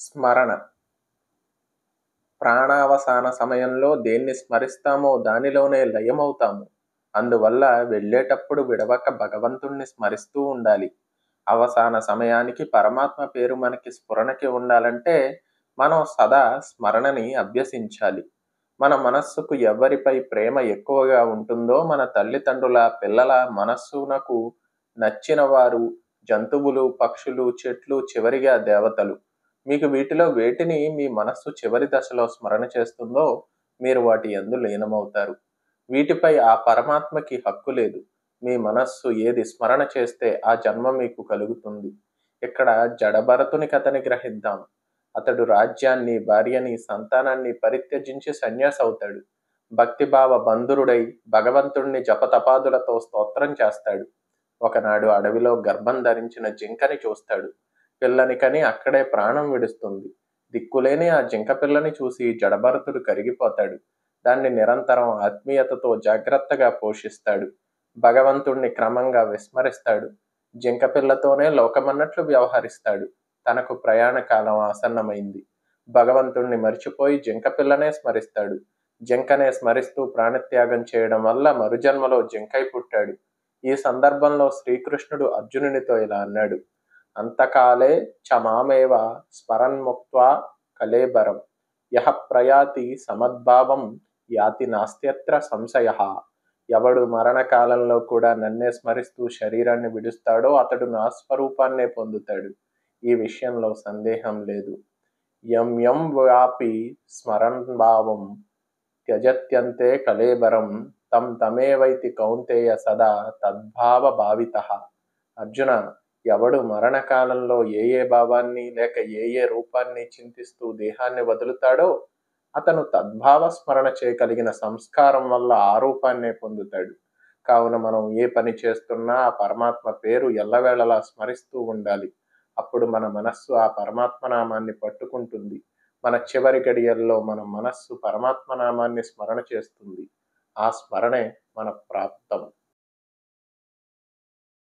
స్మరణ ప్రాణావసాన సమయంలో దేన్ని స్మరిస్తామో దానిలోనే లయమవుతాము అందువల్ల వెళ్ళేటప్పుడు విడవక భగవంతుణ్ణి స్మరిస్తూ ఉండాలి అవసాన సమయానికి పరమాత్మ పేరు మనకి స్ఫురణకి ఉండాలంటే మనం సదా స్మరణని అభ్యసించాలి మన మనస్సుకు ఎవరిపై ప్రేమ ఎక్కువగా ఉంటుందో మన తల్లిదండ్రుల పిల్లల మనస్సునకు నచ్చిన వారు జంతువులు పక్షులు చెట్లు చివరిగా దేవతలు మీకు వీటిలో వేటిని మీ మనస్సు చివరి దశలో స్మరణ చేస్తుందో మీరు వాటి ఎందు లీనమవుతారు వీటిపై ఆ పరమాత్మకి హక్కు లేదు మీ మనస్సు ఏది స్మరణ చేస్తే ఆ జన్మ మీకు కలుగుతుంది ఇక్కడ జడభరతుని కథని గ్రహిద్దాం అతడు రాజ్యాన్ని భార్యని సంతానాన్ని పరిత్యజించి సన్యాసి అవుతాడు భక్తిభావ బంధురుడై భగవంతుణ్ణి జపతపాదులతో స్తోత్రం చేస్తాడు ఒకనాడు అడవిలో గర్భం ధరించిన జింకని చూస్తాడు పిల్లని కని అక్కడే ప్రాణం విడుస్తుంది దిక్కులేని ఆ జింక పిల్లని చూసి జడభరతుడు కరిగిపోతాడు దాన్ని నిరంతరం ఆత్మీయతతో జాగ్రత్తగా పోషిస్తాడు భగవంతుణ్ణి క్రమంగా విస్మరిస్తాడు జింక పిల్లతోనే లోకమన్నట్లు వ్యవహరిస్తాడు తనకు ప్రయాణ కాలం ఆసన్నమైంది భగవంతుణ్ణి మర్చిపోయి జింక పిల్లనే స్మరిస్తాడు జింకనే స్మరిస్తూ ప్రాణత్యాగం చేయడం వల్ల మరుజన్మలో జింకై పుట్టాడు ఈ సందర్భంలో శ్రీకృష్ణుడు అర్జునునితో ఇలా అన్నాడు అంతకాలే చమామేవ స్మరన్ముక్త్వా కలేబరం యహ ప్రయాతి సమద్భావం యాతి నాస్త్యత్ర సంశయ ఎవడు మరణకాలంలో కూడా నన్నే స్మరిస్తూ శరీరాన్ని విడుస్తాడో అతడు నా స్వరూపాన్నే పొందుతాడు ఈ విషయంలో సందేహం లేదు యం యం వ్యాపి స్మరన్ భావం త్యజత్యంతే కలేబరం తం తమేవైతి కౌంతేయ సదా తద్భావ భావిత అర్జున ఎవడు మరణకాలంలో ఏ ఏ భావాన్ని లేక ఏ ఏ రూపాన్ని చింతిస్తూ దేహాన్ని వదులుతాడో అతను తద్భావ స్మరణ చేయగలిగిన సంస్కారం వల్ల ఆ రూపాన్నే పొందుతాడు కావున మనం ఏ పని చేస్తున్నా ఆ పరమాత్మ పేరు ఎల్లవేళలా స్మరిస్తూ ఉండాలి అప్పుడు మన మనస్సు ఆ పరమాత్మ నామాన్ని పట్టుకుంటుంది మన చివరి గడియల్లో మన మనస్సు పరమాత్మ నామాన్ని స్మరణ చేస్తుంది ఆ స్మరణే మన ప్రాప్తం